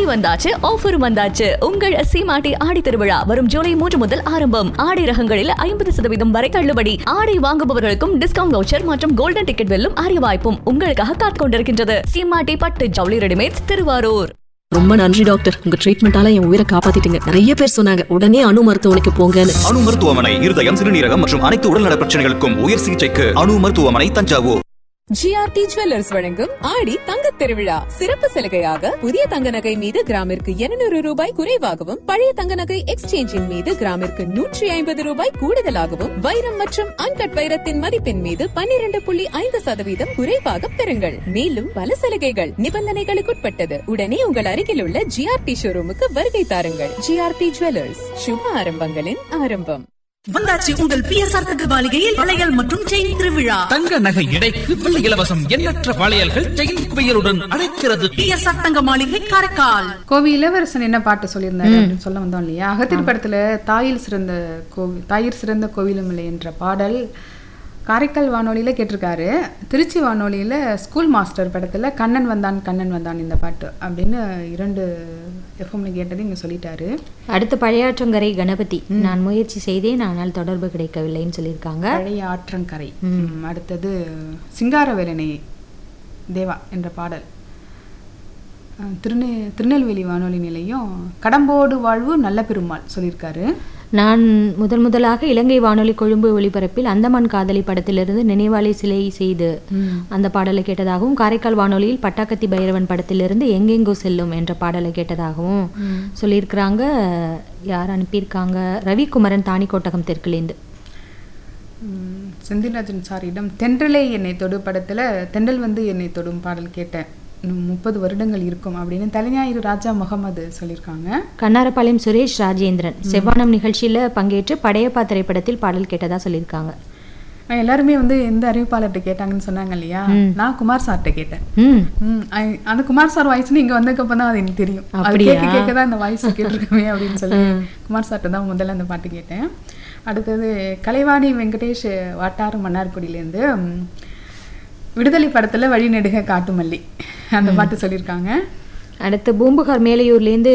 ஆடி வந்தாச்சு ஆஃபர் வந்தாச்சு உங்கள் சீமாட்டி ஆடி திருவிழா வரும் ஜூலை மூன்று முதல் ஆரம்பம் ஆடை ரகங்களில் ஐம்பது சதவீதம் வரை தள்ளுபடி ஆடை வாங்குபவர்களுக்கும் டிஸ்கவுண்ட் வவுச்சர் மற்றும் கோல்டன் டிக்கெட் வெல்லும் அரிய வாய்ப்பும் உங்களுக்காக காத்துக் கொண்டிருக்கின்றது சீமாட்டி பட்டு ஜவுளி ரெடிமேட்ஸ் திருவாரூர் ரொம்ப நன்றி டாக்டர் உங்க ட்ரீட்மெண்டால என் உயிரை காப்பாத்திட்டீங்க நிறைய பேர் சொன்னாங்க உடனே அணு மருத்துவமனைக்கு போங்கன்னு அணு மருத்துவமனை இருதயம் சிறுநீரகம் மற்றும் அனைத்து உடல்நல பிரச்சனைகளுக்கும் உயர் சிகிச்சைக்கு அணு மருத்துவமனை தஞ்சாவூர் ஜிஆர்டி ஜுவல்லர்ஸ் வழங்கும் ஆடி தங்கத் திருவிழா சிறப்பு சலுகையாக புதிய தங்க நகை மீது கிராமிற்கு 200 ரூபாய் குறைவாகவும் பழைய தங்க நகை எக்ஸ்சேஞ்சின் மீது கிராமிற்கு நூற்றி ஐம்பது ரூபாய் கூடுதலாகவும் வைரம் மற்றும் அன்கட் வைரத்தின் மதிப்பின் மீது 12.5% புள்ளி ஐந்து சதவீதம் குறைவாக பெறுங்கள் மேலும் பல சலுகைகள் நிபந்தனைகளுக்குட்பட்டது உடனே உங்கள் அருகில் உள்ள ஜிஆர்டி ஷோரூமுக்கு வருகை தாருங்கள் ஜிஆர்டி ஜுவல்லர்ஸ் சுப ஆரம்பங்களின் ஆரம்பம் வந்தாச்சு உங்கள் பிஎஸ்ஆர் தங்க மாளிகையில் வளையல் மற்றும் செயின் திருவிழா தங்க நகை எடைக்கு வெள்ளி இலவசம் எண்ணற்ற வளையல்கள் செயின் குவியலுடன் அழைக்கிறது பிஎஸ்ஆர் தங்க மாளிகை காரைக்கால் கோவி இளவரசன் என்ன பாட்டு சொல்லியிருந்தாரு அப்படின்னு சொல்ல வந்தோம் இல்லையா அகத்தின் படத்துல தாயில் சிறந்த கோவில் தாயிற் சிறந்த கோவிலும் இல்லை என்ற பாடல் காரைக்கால் வானொலியில கேட்டிருக்காரு திருச்சி வானொலியில ஸ்கூல் மாஸ்டர் படத்துல கண்ணன் வந்தான் கண்ணன் வந்தான் இந்த பாட்டு அப்படின்னு இரண்டு எஃப்எம்ல கேட்டது இங்க சொல்லிட்டாரு அடுத்து பழையாற்றங்கரை கணபதி நான் முயற்சி செய்தேன் ஆனால் தொடர்பு கிடைக்கவில்லைன்னு சொல்லியிருக்காங்க பழைய ஆற்றங்கரை ம், அடுத்தது சிங்காரவேலனை தேவா என்ற பாடல் அஹ், திருநெ திருநெல்வேலி வானொலி நிலையம் கடம்போடு வாழ்வு நல்ல பெருமாள் சொல்லியிருக்காரு நான் முதல் முதலாக இலங்கை வானொலி கொழும்பு ஒளிபரப்பில் அந்தமான் காதலி படத்திலிருந்து நினைவாலை சிலை செய்து அந்த பாடலை கேட்டதாகவும் காரைக்கால் வானொலியில் பட்டாக்கத்தி பைரவன் படத்திலிருந்து எங்கெங்கோ செல்லும் என்ற பாடலை கேட்டதாகவும் சொல்லியிருக்கிறாங்க யார் அனுப்பியிருக்காங்க ரவிக்குமரன் தாணிக்கோட்டகம் தெற்குலேருந்து ம், செந்தில்ராஜன் சாரியிடம் தென்றலே என்னை தொடு படத்துல தென்றல் வந்து என்னை தொடும் பாடல் கேட்டேன் இன்னும் முப்பது வருடங்கள் இருக்கும் அப்படின்னு தலைஞாயிறு ராஜா முகமது சொல்லியிருக்காங்க கண்ணாரப்பாளையம் சுரேஷ் ராஜேந்திரன் செவ்வானம் நிகழ்ச்சியில் பங்கேற்று படையப்பா திரைப்படத்தில் பாடல் கேட்டதா சொல்லியிருக்காங்க அஹ், எல்லாருமே வந்து எந்த அறிவிப்பாளர்கிட்ட கேட்டாங்கன்னு சொன்னாங்க இல்லையா நான் குமார் சார்கிட்ட கேட்டேன் ம் ம், ஐ- அந்த குமார் சார் வாய்ஸ்னு இங்க வந்ததுக்கப்புறம் தான் அது எனக்கு தெரியும் அது அப்படியா? கேட்க கேட்க தான் இந்த வாய்ஸ் கேட்டிருக்கமே அப்படின்னு சொல்லி குமார் சார்ட்ட தான் முதல்ல அந்த பாட்டு கேட்டேன் அடுத்தது கலைவாணி வெங்கடேஷ் வாட்டாறு மன்னார்குடியிலேருந்து ம், விடுதலை படத்துல வழிநெடுக காட்டுமல்லி அந்த பாட்டு சொல்லியிருக்காங்க அடுத்து பூம்புகார் மேலையூர்லேருந்து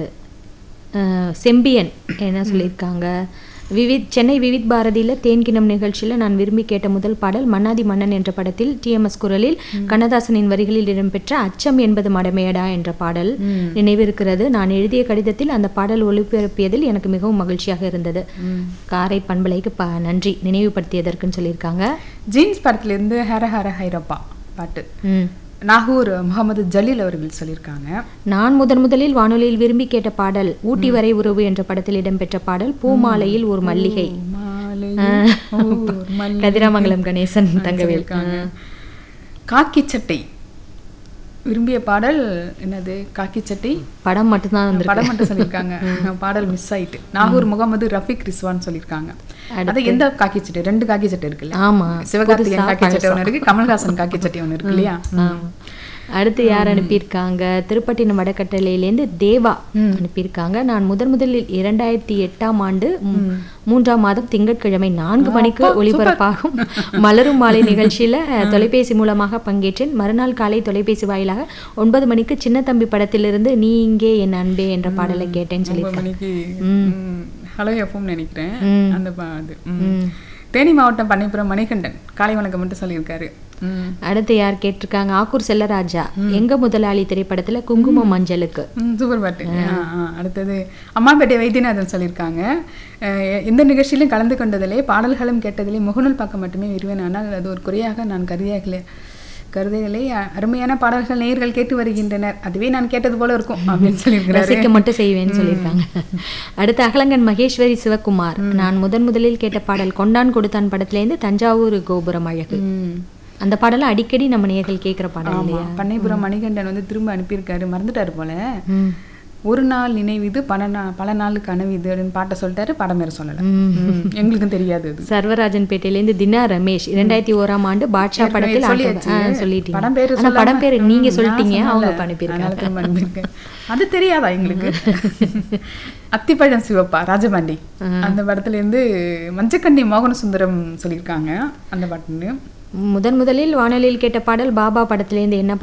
அஹ், செம்பியன் என்ன சொல்லியிருக்காங்க விவித் சென்னை விவித் பாரதியில் தேன்கிணம் நிகழ்ச்சியில் நான் விரும்பி கேட்ட முதல் பாடல் மன்னாதி மன்னன் என்ற படத்தில் டிஎம்எஸ் குரலில் கண்ணதாசனின் வரிகளில் இடம்பெற்ற அச்சம் என்பது மடமையடா என்ற பாடல் நினைவிருக்கிறது நான் எழுதிய கடிதத்தில் அந்த பாடல் ஒளிபரப்பியதில் எனக்கு மிகவும் மகிழ்ச்சியாக இருந்தது காரை பண்பலைக்கு ப நன்றி நினைவுபடுத்தியதற்குன்னு சொல்லியிருக்காங்க ஜீன்ஸ் படத்துல இருந்து ஹர ஹர ஹைரப்பா பாட்டு ம் நாகூர் முகமது ஜலீல் அவர்கள் சொல்லியிருக்காங்க நான் முதன் முதலில் வானொலியில் விரும்பி கேட்ட பாடல் ஊட்டி வரை உறவு என்ற படத்தில் இடம்பெற்ற பாடல் பூமாலையில் ஒரு மல்லிகை மாலையில் ஓர் மல்லிகை. கதிராமங்கலம் கணேசன் தங்கவேல் சொல்லியிருக்காங்க. காக்கி சட்டை விரும்பிய பாடல் என்னது காக்கி சட்டை படம் மட்டும்தான் படம் வந்திருக்கு மட்டும் சொல்லியிருக்காங்க பாடல் மிஸ் ஆயிட்டு நாகூர் முகமது ரஃபிக் ரிஸ்வான் சொல்லியிருக்காங்க அது எந்த காக்கி சட்டை ரெண்டு காக்கி சட்டை இருக்குல்ல ஆமா சிவகார்த்திகேயன் புதுசா, காக்கி சட்டை பழசா. ஒன்று இருக்கு கமல்ஹாசன் காக்கி சட்டை ஒன்று இருக்கு இல்லையா ஆமா. அடுத்து யார் அனுப்பியிருக்காங்க திருப்பட்டினம் வடக்கட்டளையிலேருந்து தேவா அனுப்பியிருக்காங்க நான் முதன் முதலில் இரண்டாயிரத்தி எட்டாம் ஆண்டு ம், மூன்றாம் மாதம் திங்கட்கிழமை நான்கு மணிக்கு ஒளிபரப்பாகும் மலரும் மாலை நிகழ்ச்சியில அஹ், தொலைபேசி மூலமாக பங்கேற்றேன் மறுநாள் காலை தொலைபேசி வாயிலாக ஒன்பது மணிக்கு சின்ன தம்பி படத்திலிருந்து நீ இங்கே என் அன்பே என்ற பாடலை கேட்டேன்னு ஒன்பது சொல்லியிருக்காங்க மணிக்கு ஹலோ எஃப்எம் நினைக்கிறேன் ம். அந்த பா- அது ம். தேனி மாவட்டம் பண்ணைப்புறம் மணிகண்டன் காலை வணக்கம் மட்டும் சொல்லியிருக்காரு ம். அடுத்து யார் கேட்டிருக்காங்க ஆக்கூர் செல்லராஜா எங்க முதலாளி திரைப்படத்துல குங்குமம் மஞ்சளுக்கு ம், சூப்பர் பாட்டு ஆ, ஆ. அடுத்தது அம்மாப்பேட்டை வைத்தியநாதன் சொல்லியிருக்காங்க அஹ், எந்த நிகழ்ச்சியிலும் கலந்து கொண்டதிலே பாடல்களும் கேட்டதிலே முகநூல் பக்கம் மட்டுமே விரும்பினேன் ஆனால் அது ஒரு குறையாக நான் கருதியாகல கருதைகளை அருமையான பாடல்கள் நேயர்கள் கேட்டு வருகின்றனர் அதுவே நான் கேட்டது போல இருக்கும் அப்படின்னு சொல்லியிருக்கிறாரு ரசிக்க மட்டும் செய்வேன்னு சொல்லியிருக்காங்க அடுத்து அகலங்கன் மகேஸ்வரி சிவகுமார் நான் முதன் முதலில் கேட்ட பாடல் கொண்டான் கொடுத்தான் படத்துலேருந்து தஞ்சாவூர் கோபுரம் அழகு ம். அந்த பாடலை அடிக்கடி நம்ம நேயர்கள் கேட்குற பாடல் ஆமா இல்லையா பண்ணைபுரம் மணிகண்டன் வந்து திரும்ப அனுப்பியிருக்காரு மறந்துட்டாரு போல ம். ஒரு நாள் நினைவிது பல நாள் பல நாள் கனவு இது அப்படின்னு பாட்டை சொல்லிட்டாரு படம் வேற சொல்லல ம். எங்களுக்கும் தெரியாது அது சர்வராஜன் பேட்டையிலேருந்து தினா ரமேஷ் இரண்டாயிரத்தி ஓராம் ஆண்டு பாட்ஷா ஏற்கனவே படத்தில் சொல்லியாச்சு. ஆ, சொல்லிட்டீங்க படம் பேரு ஆனா சொல்லாம- படம் பேரு ம், நீங்க நான் சொல்லிட்டீங்க சொன்னேன்ல. அவங்க அதனால அனுப்பியிருக்காங்க திரும்ப அனுப்பியிருக்கேன். அது தெரியாதா எங்களுக்கு அத்திப்பழம் சிவப்பா ராஜபாண்டி அந்த படத்துல இருந்து மஞ்சக்கண்ணி மோகன சுந்தரம் சொல்லியிருக்காங்க அந்த பாட்டுன்னு முதன் முதலில் வானொலியில் கேட்ட பாடல் பாபா படத்திலேருந்து என்ன